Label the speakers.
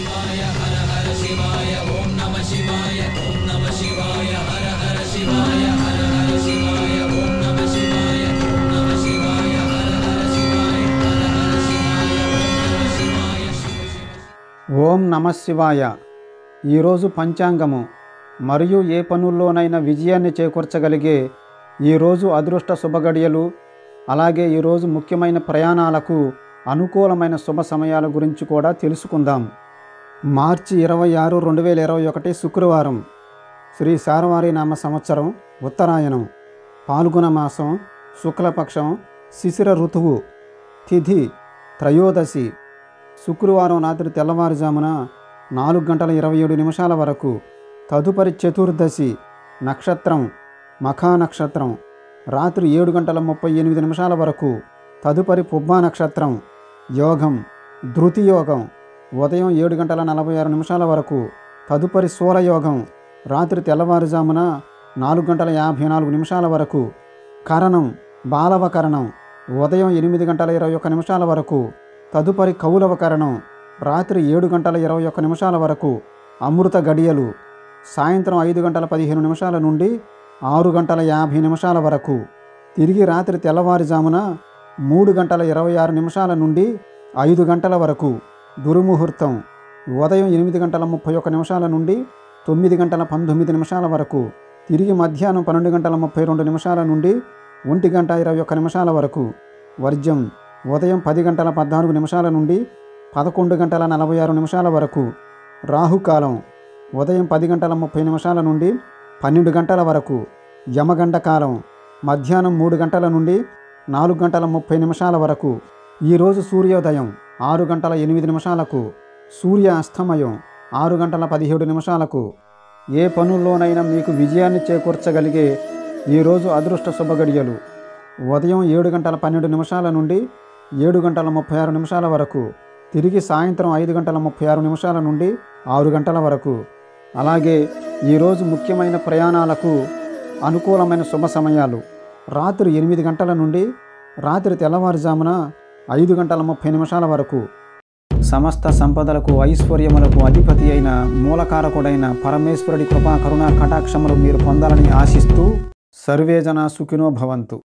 Speaker 1: ఓం నమ శివాయ ఈరోజు పంచాంగము మరియు ఏ పనుల్లోనైనా విజయాన్ని చేకూర్చగలిగే ఈరోజు అదృష్ట శుభగడియలు అలాగే ఈరోజు ముఖ్యమైన ప్రయాణాలకు అనుకూలమైన శుభ సమయాల గురించి కూడా తెలుసుకుందాం మార్చి ఇరవై ఆరు రెండు వేల ఇరవై ఒకటి శుక్రవారం శ్రీ శారవారి నామ సంవత్సరం ఉత్తరాయణం పాల్గొన మాసం శుక్లపక్షం శిశిర ఋతువు తిథి త్రయోదశి శుక్రవారం రాత్రి తెల్లవారుజామున నాలుగు గంటల ఇరవై ఏడు నిమిషాల వరకు తదుపరి చతుర్దశి నక్షత్రం మఖా నక్షత్రం రాత్రి ఏడు గంటల ముప్పై ఎనిమిది నిమిషాల వరకు తదుపరి పుబ్బా నక్షత్రం యోగం ధృతి యోగం ఉదయం ఏడు గంటల నలభై ఆరు నిమిషాల వరకు తదుపరి సూరయోగం రాత్రి తెల్లవారుజామున నాలుగు గంటల యాభై నాలుగు నిమిషాల వరకు కరణం బాలవ కరణం ఉదయం ఎనిమిది గంటల ఇరవై ఒక్క నిమిషాల వరకు తదుపరి కౌలవ కరణం రాత్రి ఏడు గంటల ఇరవై ఒక్క నిమిషాల వరకు అమృత గడియలు సాయంత్రం ఐదు గంటల పదిహేను నిమిషాల నుండి ఆరు గంటల యాభై నిమిషాల వరకు తిరిగి రాత్రి తెల్లవారుజామున మూడు గంటల ఇరవై ఆరు నిమిషాల నుండి ఐదు గంటల వరకు దుర్ముహూర్తం ఉదయం ఎనిమిది గంటల ముప్పై ఒక్క నిమిషాల నుండి తొమ్మిది గంటల పంతొమ్మిది నిమిషాల వరకు తిరిగి మధ్యాహ్నం పన్నెండు గంటల ముప్పై రెండు నిమిషాల నుండి ఒంటి గంట ఇరవై ఒక్క నిమిషాల వరకు వర్జ్యం ఉదయం పది గంటల పద్నాలుగు నిమిషాల నుండి పదకొండు గంటల నలభై ఆరు నిమిషాల వరకు రాహుకాలం ఉదయం పది గంటల ముప్పై నిమిషాల నుండి పన్నెండు గంటల వరకు యమగండ కాలం మధ్యాహ్నం మూడు గంటల నుండి నాలుగు గంటల ముప్పై నిమిషాల వరకు ఈరోజు సూర్యోదయం ఆరు గంటల ఎనిమిది నిమిషాలకు సూర్య అస్తమయం ఆరు గంటల పదిహేడు నిమిషాలకు ఏ పనుల్లోనైనా మీకు విజయాన్ని చేకూర్చగలిగే ఈరోజు అదృష్ట శుభగడియలు ఉదయం ఏడు గంటల పన్నెండు నిమిషాల నుండి ఏడు గంటల ముప్పై ఆరు నిమిషాల వరకు తిరిగి సాయంత్రం ఐదు గంటల ముప్పై ఆరు నిమిషాల నుండి ఆరు గంటల వరకు అలాగే ఈరోజు ముఖ్యమైన ప్రయాణాలకు అనుకూలమైన శుభ సమయాలు రాత్రి ఎనిమిది గంటల నుండి రాత్రి తెల్లవారుజామున ఐదు గంటల ముప్పై నిమిషాల వరకు సమస్త సంపదలకు ఐశ్వర్యములకు అధిపతి అయిన మూలకారకుడైన పరమేశ్వరుడి కృపా కరుణా కటాక్షములు మీరు పొందాలని ఆశిస్తూ సర్వేజన సుఖినో భవంతు